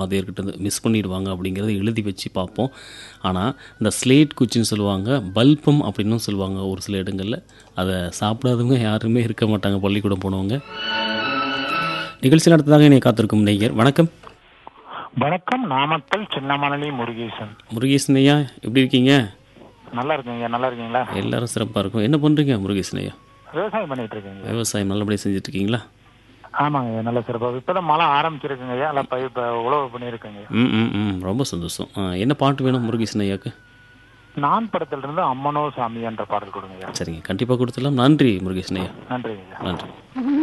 வாத்தியார்கிட்ட miss பண்ணிடுவாங்க அப்படிங்கிறத எழுதி வச்சு பார்ப்போம் ஆனால் இந்த ஸ்லேட் குச்சின்னு சொல்லுவாங்க பல்பம் அப்படின்னும் சொல்லுவாங்க ஒரு சில இடங்களில் அதை சாப்பிடாதவங்க யாருமே இருக்க மாட்டாங்க பள்ளிக்கூடம் போனவங்க நிகழ்ச்சி நடத்ததாக என்னை காத்திருக்கும் நேயர் வணக்கம் வணக்கம் நாமக்கல் சின்னமணலி முருகேசன் முருகேசன் ஐயா எப்படி இருக்கீங்க நல்லா இருக்கீங்க நல்லா இருக்கீங்களா எல்லாரும் சிறப்பாக இருக்கும் என்ன பண்ணுறீங்க முருகேசன் ஐயா விவசாயம் பண்ணிட்டு இருக்கீங்க விவசாயம் நல்லபடியாக செஞ்சுட்டு இருக்கீங்களா ஆமாங்க நல்ல சிறப்பாக இப்பதான் மழை ஆரம்பிச்சிருக்குங்க ஐயா எல்லாம் பயிர் இப்ப உழவு பண்ணியிருக்கேங்க ம் ம் ம் ரொம்ப சந்தோஷம் ஆ, என்ன பாட்டு வேணும் முருகேசன் ஐயாக்கு நான் படத்துல இருந்து அம்மனோ சாமி என்ற பாடல் கொடுங்க ஐயா சரிங்க கண்டிப்பாக கொடுத்துடலாம் நன்றி முருகேசன் ஐயா நன்றிங்க ஐயா நன்றி